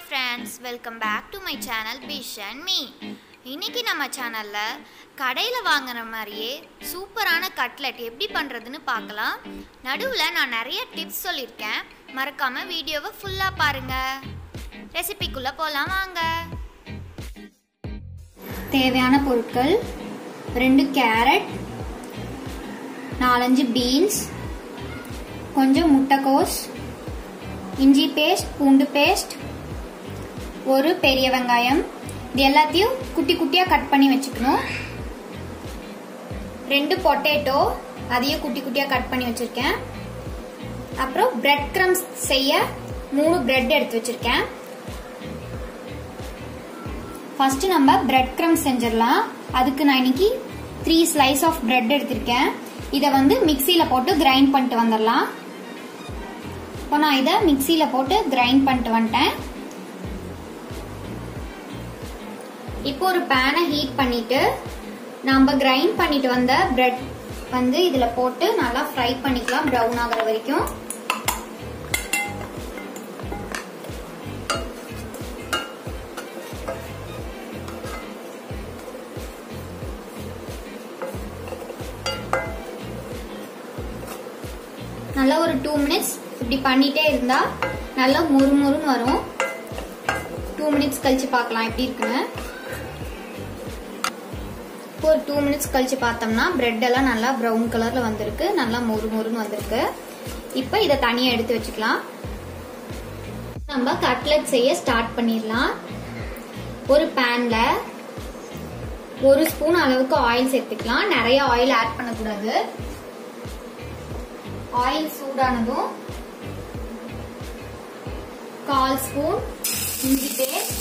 friends welcome back to my channel fish and me இன்னைக்கு நம்ம சேனலில் கடையில் வாங்குற மாதிரியே சூப்பரான கட்லெட் எப்படி பண்ணுறதுன்னு பார்க்கலாம் நடுவில் நான் நிறைய டிப்ஸ் சொல்லியிருக்கேன் மறக்காமல் வீடியோவை ஃபுல்லாக பாருங்கள் ரெசிபிக்குள்ளே போகலாம் வாங்க தேவையான பொருட்கள் ரெண்டு கேரட் நாலஞ்சு பீன்ஸ் கொஞ்சம் முட்டைக்கோஸ் இஞ்சி பேஸ்ட் பூண்டு பேஸ்ட் ஒரு பெரிய வெங்காயம் இது எல்லாத்தையும் குட்டி குட்டியாக கட் பண்ணி வச்சுக்கணும் ரெண்டு பொட்டேட்டோ அதையும் குட்டி குட்டியாக கட் பண்ணி வச்சுருக்கேன் அப்புறம் பிரெட் கிரம்ஸ் செய்ய மூணு பிரெட் எடுத்து வச்சுருக்கேன் ஃபர்ஸ்ட் நம்ம பிரெட் கிரம் செஞ்சிடலாம் அதுக்கு நான் இன்னைக்கு த்ரீ ஸ்லைஸ் ஆஃப் பிரெட் எடுத்திருக்கேன் இதை வந்து மிக்சியில் போட்டு கிரைண்ட் பண்ணிட்டு வந்துடலாம் இப்போ நான் இதை மிக்சியில் போட்டு கிரைண்ட் பண்ணிட்டு வந்துட்டேன் இப்போ ஒரு பேனை ஹீட் பண்ணிட்டு நம்ம கிரைண்ட் பண்ணிட்டு வந்த பிரெட் வந்து இதில் போட்டு நல்லா ஃப்ரை பண்ணிக்கலாம் ப்ரௌன் ஆகிற வரைக்கும் நல்லா ஒரு டூ மினிட்ஸ் இப்படி பண்ணிட்டே இருந்தா நல்லா முறு முறுன்னு வரும் டூ மினிட்ஸ் கழிச்சு பார்க்கலாம் எப்படி இருக்குன்னு இப்போ ஒரு டூ மினிட்ஸ் கழிச்சு பார்த்தோம்னா பிரெட் எல்லாம் நல்லா ப்ரௌன் கலர்ல வந்திருக்கு நல்லா மொறு மொறுன்னு வந்திருக்கு இப்போ இதை தனியாக எடுத்து வச்சுக்கலாம் நம்ம கட்லெட் செய்ய ஸ்டார்ட் பண்ணிடலாம் ஒரு பேன்ல ஒரு ஸ்பூன் அளவுக்கு ஆயில் சேர்த்துக்கலாம் நிறைய ஆயில் ஆட் பண்ணக்கூடாது ஆயில் சூடானதும் கால் ஸ்பூன் இஞ்சி பேஸ்ட்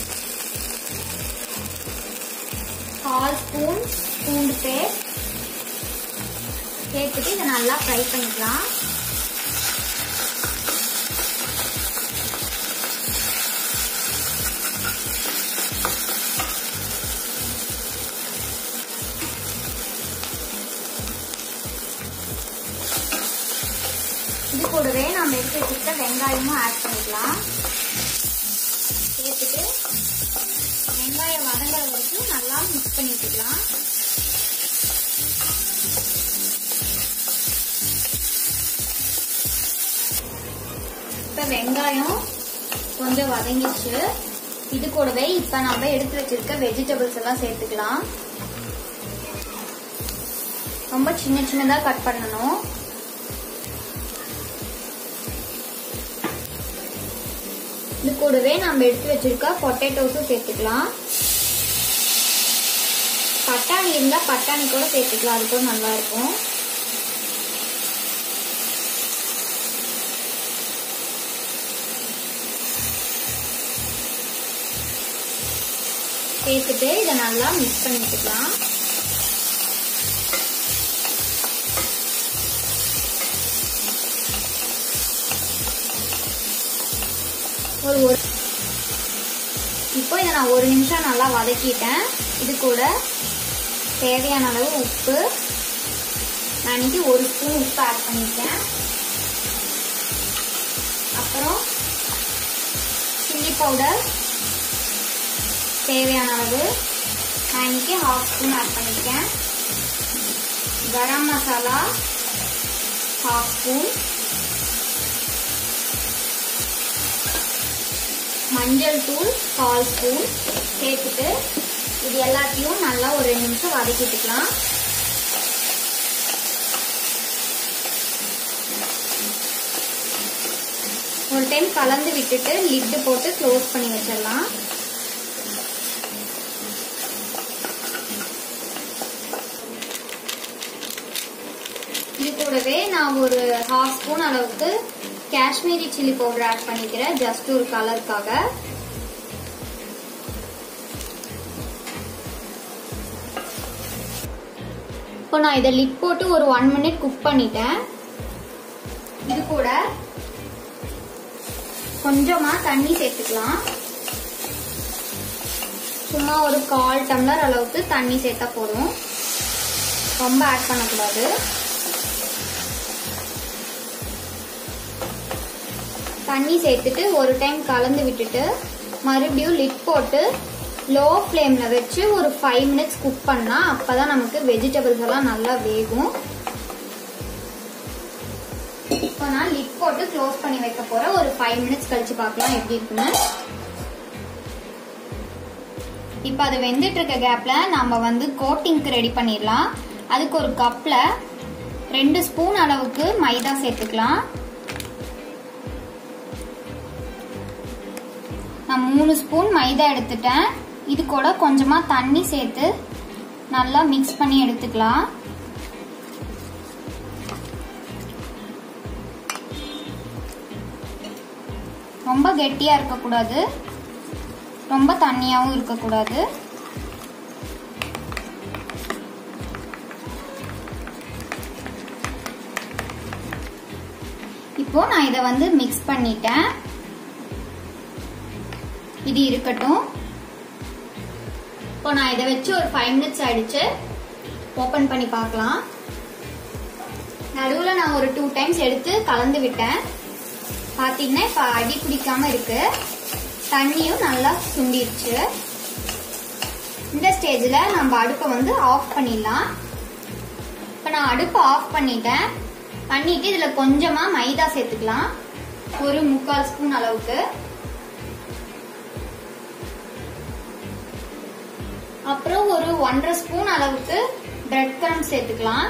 கால் ஸ்பூன் பூண்டு பேஸ்ட் சேர்த்துட்டு இதை நல்லா ஃப்ரை பண்ணிக்கலாம் இது கூடவே நம்ம எடுத்து வச்சுக்கிட்ட வெங்காயமும் ஆட் பண்ணிக்கலாம் சேர்த்துட்டு வெங்காயம் வதங்குற வரைக்கும் நல்லா மிக்ஸ் பண்ணிக்கலாம் இப்ப வெங்காயம் கொஞ்சம் வதங்கிச்சு இது கூடவே இப்ப நம்ம எடுத்து வச்சிருக்க வெஜிடபிள்ஸ் எல்லாம் சேர்த்துக்கலாம் ரொம்ப சின்ன சின்னதா கட் பண்ணணும் இது கூடவே நம்ம எடுத்து வச்சிருக்க பொட்டேட்டோஸும் சேர்த்துக்கலாம் பட்டாணி இருந்தா பட்டாணி கூட சேர்த்துக்கலாம் அது கூட நல்லா இருக்கும் சேர்த்துட்டு இதை நல்லா மிக்ஸ் பண்ணிக்கலாம் ஒரு ஒரு இப்போ இதை நான் ஒரு நிமிஷம் நல்லா வதக்கிட்டேன் இது கூட தேவையான அளவு உப்பு நான் இன்னைக்கு ஒரு ஸ்பூன் உப்பு ஆட் பண்ணியிருக்கேன் அப்புறம் சில்லி பவுடர் தேவையான அளவு நான் இன்னைக்கு ஹாஃப் ஸ்பூன் ஆட் பண்ணியிருக்கேன் கரம் மசாலா ஹாஃப் ஸ்பூன் மஞ்சள் தூள் கால் ஸ்பூன் சேர்த்துட்டு இது எல்லாத்தையும் நல்லா ஒரு ரெண்டு நிமிஷம் வதக்கிட்டுக்கலாம் ஒரு டைம் கலந்து விட்டுட்டு லிட்டு போட்டு க்ளோஸ் பண்ணி வச்சிடலாம் இது கூடவே நான் ஒரு ஹாஃப் ஸ்பூன் அளவுக்கு காஷ்மீரி சில்லி பவுடர் ஆட் பண்ணிக்கிறேன் ஜஸ்ட் ஒரு கலருக்காக இப்போ நான் இதை லிட் போட்டு ஒரு ஒன் மினிட் குக் பண்ணிட்டேன் இது கூட கொஞ்சமா தண்ணி சேர்த்துக்கலாம் சும்மா ஒரு கால் டம்ளர் அளவுக்கு தண்ணி சேர்த்தா போதும் ரொம்ப ஆட் பண்ணக்கூடாது தண்ணி சேர்த்துட்டு ஒரு டைம் கலந்து விட்டுட்டு மறுபடியும் லிட் போட்டு லோ ஃப்ளேமில் வச்சு ஒரு ஃபைவ் மினிட்ஸ் குக் பண்ணால் அப்போ தான் நமக்கு வெஜிடபிள்ஸ் எல்லாம் நல்லா வேகும் இப்போ நான் லிட் போட்டு க்ளோஸ் பண்ணி வைக்க போகிறேன் ஒரு ஃபைவ் மினிட்ஸ் கழிச்சு பார்க்கலாம் எப்படி இருக்குன்னு இப்போ அது வெந்துட்டு இருக்க கேப்ல நம்ம வந்து கோட்டிங்க்கு ரெடி பண்ணிடலாம் அதுக்கு ஒரு கப்ல ரெண்டு ஸ்பூன் அளவுக்கு மைதா சேர்த்துக்கலாம் நான் மூணு ஸ்பூன் மைதா எடுத்துட்டேன் இது கூட கொஞ்சமா தண்ணி சேர்த்து நல்லா மிக்ஸ் பண்ணி எடுத்துக்கலாம் ரொம்ப கெட்டியா இருக்கக்கூடாது ரொம்ப தண்ணியாகவும் இருக்கக்கூடாது இப்போ நான் இதை வந்து மிக்ஸ் பண்ணிட்டேன் இது இருக்கட்டும் இப்போ நான் இதை வச்சு ஒரு ஃபைவ் மினிட்ஸ் ஆயிடுச்சு ஓப்பன் பண்ணி பார்க்கலாம் நடுவில் நான் ஒரு டூ டைம்ஸ் எடுத்து கலந்து விட்டேன் பார்த்தீங்கன்னா இப்போ அடி பிடிக்காம இருக்கு தண்ணியும் நல்லா சுண்டிருச்சு இந்த ஸ்டேஜில் நம்ம அடுப்பை வந்து ஆஃப் பண்ணிடலாம் இப்போ நான் அடுப்பை ஆஃப் பண்ணிட்டேன் பண்ணிட்டு இதில் கொஞ்சமாக மைதா சேர்த்துக்கலாம் ஒரு முக்கால் ஸ்பூன் அளவுக்கு அப்புறம் ஒரு ஒன்றரை ஸ்பூன் அளவுக்கு பிரெட் கிரம் சேர்த்துக்கலாம்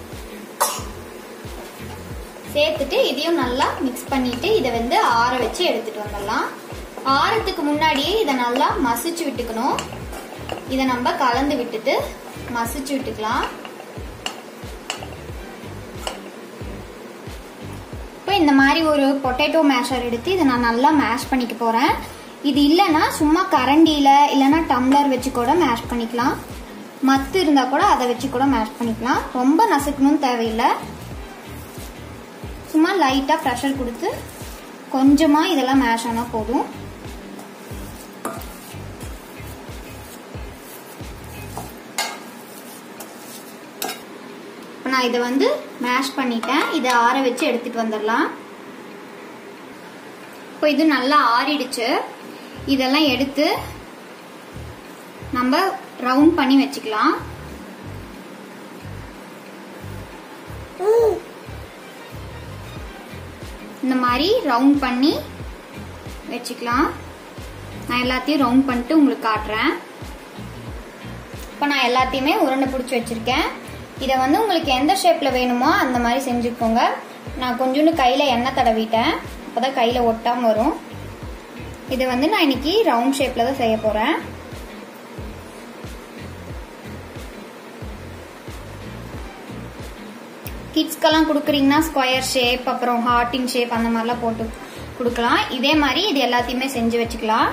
சேர்த்துட்டு இதையும் நல்லா மிக்ஸ் பண்ணிட்டு இதை வந்து ஆற வச்சு எடுத்துட்டு வந்துடலாம் ஆறத்துக்கு முன்னாடியே இதை நல்லா மசிச்சு விட்டுக்கணும் இதை நம்ம கலந்து விட்டுட்டு மசிச்சு விட்டுக்கலாம் இப்போ இந்த மாதிரி ஒரு பொட்டேட்டோ மேஷர் எடுத்து இதை நான் நல்லா மேஷ் பண்ணிக்க போறேன் இது இல்லைன்னா சும்மா கரண்டியில இல்லைன்னா டம்ளர் வச்சு கூட மேஷ் பண்ணிக்கலாம் மத்து இருந்தா கூட அதை வச்சு கூட மேஷ் பண்ணிக்கலாம் ரொம்ப நசுக்கணும்னு தேவையில்லை சும்மா லைட்டா ப்ரெஷர் கொடுத்து கொஞ்சமா இதெல்லாம் மேஷ் ஆனா போதும் இப்போ நான் இதை வந்து மேஷ் பண்ணிட்டேன் இதை ஆற வச்சு எடுத்துட்டு வந்துடலாம் இப்போ இது நல்லா ஆறிடுச்சு இதெல்லாம் எடுத்து நம்ம ரவுண்ட் பண்ணி வச்சுக்கலாம் இந்த மாதிரி ரவுண்ட் பண்ணி வச்சுக்கலாம் நான் எல்லாத்தையும் ரவுண்ட் பண்ணிட்டு உங்களுக்கு காட்டுறேன் இப்போ நான் எல்லாத்தையுமே உருண்டை பிடிச்சி வச்சிருக்கேன் இதை வந்து உங்களுக்கு எந்த ஷேப்பில் வேணுமோ அந்த மாதிரி செஞ்சுக்கோங்க நான் கொஞ்சோண்டு கையில் எண்ணெய் தடவிட்டேன் அப்போ தான் கையில் ஒட்டாமல் வரும் இதை வந்து நான் இன்னைக்கு ரவுண்ட் ஷேப்பில் தான் செய்ய போகிறேன் கிட்ஸ்க்கெல்லாம் கொடுக்குறீங்கன்னா ஸ்கொயர் ஷேப் அப்புறம் ஹார்ட்டின் ஷேப் அந்த மாதிரிலாம் போட்டு கொடுக்கலாம் இதே மாதிரி இது எல்லாத்தையுமே செஞ்சு வச்சுக்கலாம்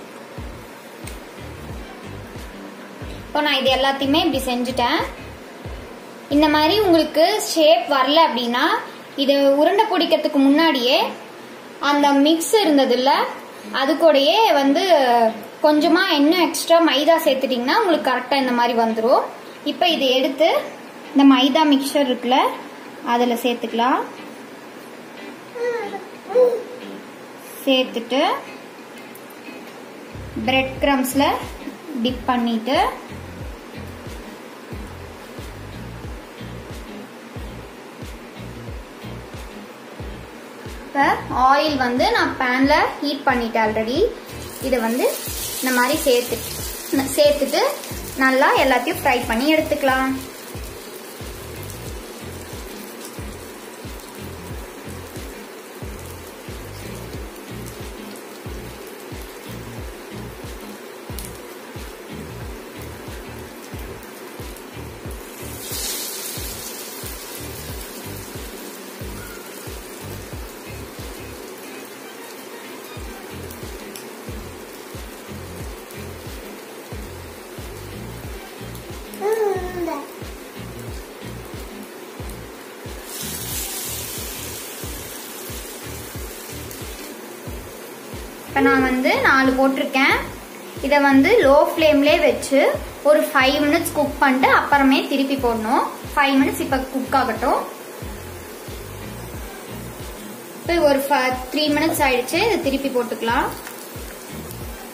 இப்போ நான் இது எல்லாத்தையுமே இப்படி செஞ்சுட்டேன் இந்த மாதிரி உங்களுக்கு ஷேப் வரல அப்படின்னா இது உருண்டை பிடிக்கிறதுக்கு முன்னாடியே அந்த மிக்ஸ் இருந்ததுல்ல அது கூடயே வந்து கொஞ்சமா இன்னும் எக்ஸ்ட்ரா மைதா சேர்த்துட்டிங்கன்னா உங்களுக்கு கரெக்டாக இந்த மாதிரி வந்துடும் இப்போ இதை எடுத்து இந்த மைதா மிக்சர் இருக்குல்ல அதில் சேர்த்துக்கலாம் சேர்த்துட்டு பிரெட் கிரம்ஸில் டிப் பண்ணிட்டு இப்போ ஆயில் வந்து நான் பேனில் ஹீட் பண்ணிட்டேன் ஆல்ரெடி இதை வந்து இந்த மாதிரி சேர்த்து சேர்த்துட்டு நல்லா எல்லாத்தையும் ஃப்ரை பண்ணி எடுத்துக்கலாம் இப்போ நான் வந்து நாலு போட்டிருக்கேன் இதை வந்து லோ ஃப்ளேம்லே வச்சு ஒரு ஃபைவ் மினிட்ஸ் குக் பண்ணிட்டு அப்புறமே திருப்பி போடணும் ஃபைவ் மினிட்ஸ் இப்போ குக் ஆகட்டும் இப்போ ஒரு த்ரீ மினிட்ஸ் ஆயிடுச்சு இதை திருப்பி போட்டுக்கலாம்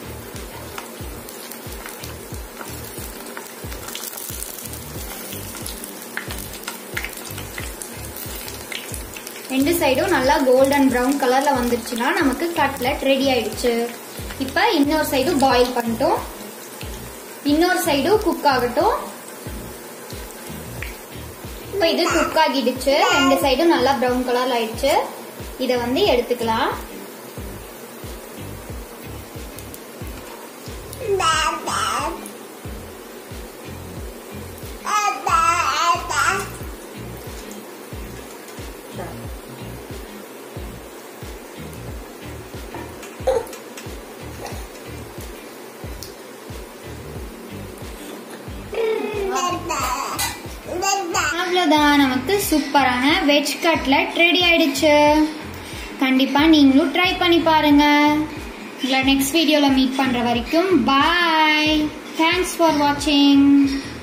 ரெண்டு சைடும் நல்லா கோல்டன் ப்ரௌன் கலர்ல வந்துருச்சுன்னா நமக்கு கட்லெட் ரெடி ஆயிடுச்சு இப்போ இன்னொரு சைடும் பாயில் பண்ணிட்டோம் இன்னொரு சைடும் குக் ஆகட்டும் இப்போ இது குக் ஆகிடுச்சு ரெண்டு சைடும் நல்லா ப்ரௌன் கலர்ல ஆயிடுச்சு இதை வந்து எடுத்துக்கலாம் அவ்வளோதான் நமக்கு சூப்பரான வெஜ் கட்லெட் ரெடி ஆயிடுச்சு கண்டிப்பா நீங்களும் ட்ரை பண்ணி பாருங்க உங்களை நெக்ஸ்ட் வீடியோல மீட் பண்ற வரைக்கும் பாய் தேங்க்ஸ் ஃபார் வாட்சிங்